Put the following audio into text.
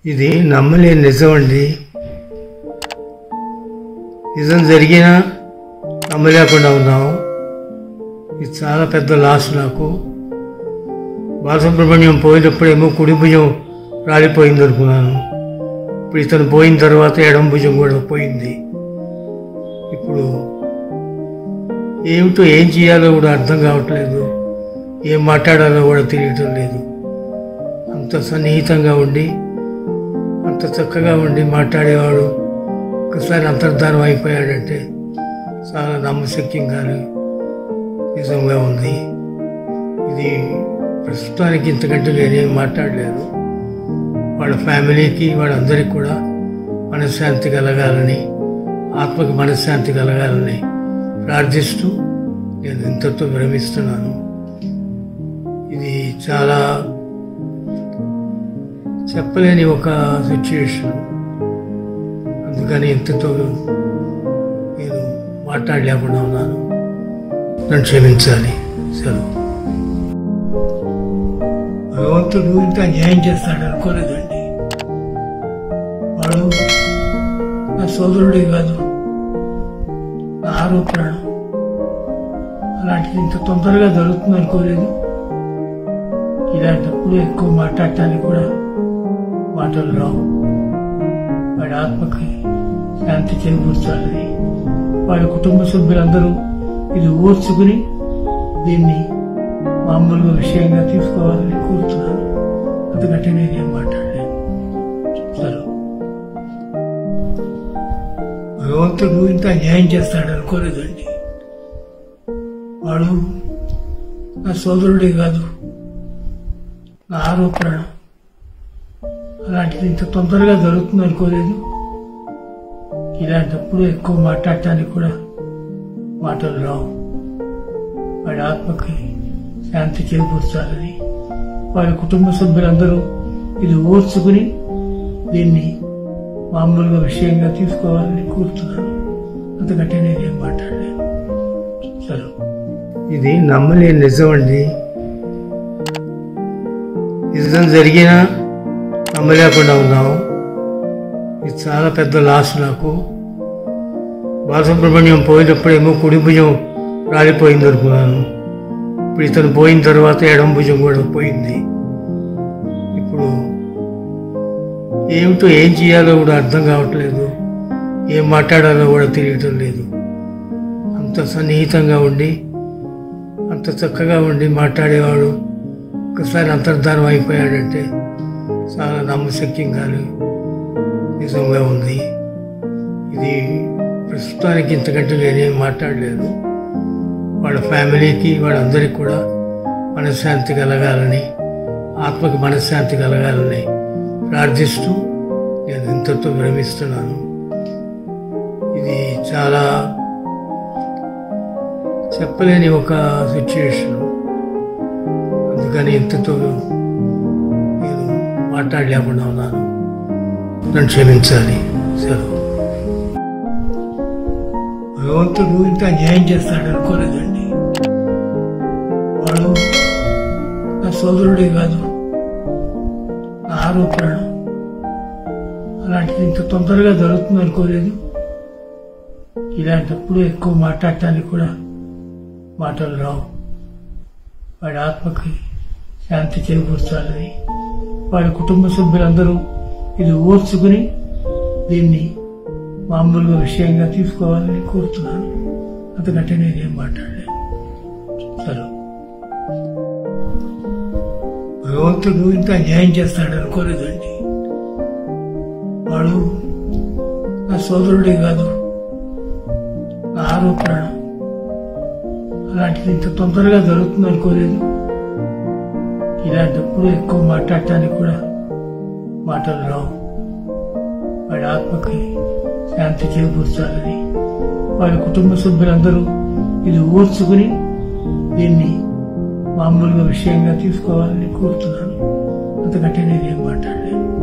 ఇది నమ్మలేని నిజం అండి నిజం జరిగినా నమ్మలేకుండా ఉన్నాము ఇది చాలా పెద్ద లాస్ నాకు బాలసుబ్రహ్మణ్యం పోయినప్పుడేమో కుడి భుజం రాలిపోయింది అనుకున్నాను ఇప్పుడు ఇతను పోయిన తర్వాత ఎడం భుజం కూడా పోయింది ఇప్పుడు ఏమిటో ఏం చేయాలో కూడా అర్థం కావట్లేదు ఏం మాట్లాడాలో కూడా తెలియటం లేదు అంత సన్నిహితంగా ఉండి అంత చక్కగా ఉండి మాట్లాడేవాడు ఒకసారి అంతర్ధానం అయిపోయాడంటే చాలా నమ్మశక్యంగా నిజంగా ఉంది ఇది ప్రస్తుతానికి ఇంతకంటే నేనేం మాట్లాడలేదు వాళ్ళ ఫ్యామిలీకి వాళ్ళందరికీ కూడా మనశ్శాంతి కలగాలని ఆత్మకి మనశ్శాంతి కలగాలని ప్రార్థిస్తూ నేను ఇంతతో విరమిస్తున్నాను ఇది చాలా చెప్పలేని ఒక సిచ్యుయేషన్ అందుకని ఇంతతో నేను మాట్లాడలేకుండా ఉన్నాను నన్ను క్షమించాలి సెలవు భగవంతుడు ఇంత న్యాయం చేస్తాడు అనుకోలేదండి వాడు నా సోదరుడే కాదు నా ఆరోపణ అలాంటిది ఇంత తొందరగా జరుగుతుంది అనుకోలేదు ఇలాంటప్పుడు ఎక్కువ మాట్లాడటానికి కూడా మాటలు రావు వాడి ఆత్మకి శాంతి చేకూర్చాలని వాడి కుటుంబ సభ్యులందరూ ఇది ఓర్చుకుని దీన్ని మామూలుగా విషయంగా తీసుకోవాలని కోరుతున్నాను అందుకంటే నేనేం మాట్లాడలేదు సరే భగవంతుడు ఇంత న్యాయం చేస్తాడు అనుకోలేదండి వాడు నా సోదరుడే కాదు నా ఆరోపణ అలాంటిది ఇంత తొందరగా జరుగుతుంది అనుకోలేదు ఇలాంటప్పుడు ఎక్కువ మాట్లాడటానికి కూడా మాటలు రావు వాడి ఆత్మకి శాంతి చేకూర్చాలని వాడి కుటుంబ సభ్యులందరూ ఇది ఓర్చుకుని దీన్ని మామూలుగా విషయంగా తీసుకోవాలని కోరుతున్నాను అందుకంటే నేనేం మాట్లాడలేదు సరే ఇది నమ్మలేని నిజం అండి నిజం జరిగినా నమ్మలేకుండా ఉన్నాము ఇది చాలా పెద్ద లాస్ నాకు బాలసుబ్రహ్మణ్యం పోయినప్పుడేమో కుడి భుజం రాలిపోయింది అనుకున్నాను ఇప్పుడు ఇతను పోయిన తర్వాత ఎడం భుజం కూడా పోయింది ఇప్పుడు ఏమిటో ఏం చేయాలో కూడా అర్థం కావట్లేదు ఏం మాట్లాడాలో కూడా తెలియటం లేదు అంత సన్నిహితంగా ఉండి అంత చక్కగా ఉండి మాట్లాడేవాడు ఒకసారి అంతర్ధానం అయిపోయాడంటే చాలా నమ్మశక్యంగా నిజంగా ఉంది ఇది ప్రస్తుతానికి ఇంతకంటే నేనేం మాట్లాడలేదు వాళ్ళ ఫ్యామిలీకి వాళ్ళందరికీ కూడా మనశ్శాంతి కలగాలని ఆత్మకి మనశ్శాంతి కలగాలని ప్రార్థిస్తూ నేను ఇంతతో విరమిస్తున్నాను ఇది చాలా చెప్పలేని ఒక సిచ్యుయేషన్ అందుకని ఇంతతో నేను మాట్లాడలేకుండా ఉన్నాను నన్ను క్షమించాలి సెలవు భగవంతుడు ఇంత న్యాయం చేస్తాడు అనుకోలేదండి వాడు నా సోదరుడే కాదు నా ఆరోపణ అలాంటిది ఇంత తొందరగా జరుగుతుంది అనుకోలేదు ఇలాంటప్పుడు ఎక్కువ మాట్లాడటానికి కూడా మాటలు రావు వాడి ఆత్మకి శాంతి చేకూర్చాలని వాడి కుటుంబ సభ్యులందరూ ఇది ఓర్చుకుని దీన్ని మామూలుగా విషయంగా తీసుకోవాలని కోరుతున్నాను అందుకంటే నేనేం మాట్లాడలేదు సరే భగవంతుడు ఇంత న్యాయం చేస్తాడు అనుకోలేదండి వాడు నా సోదరుడే కాదు నా ఆరోపణ అలాంటిది ఇంత తొందరగా జరుగుతుంది అనుకోలేదు ఇలాంటప్పుడు ఎక్కువ మాట్లాడటానికి కూడా మాటలు రావు వాడి ఆత్మకి శాంతి చేకూర్చాలని వాడి కుటుంబ సభ్యులందరూ ఇది ఓర్చుకుని దీన్ని మామూలుగా విషయంగా తీసుకోవాలని కోరుతున్నాను అందుకంటే నేనేం మాట్లాడలేదు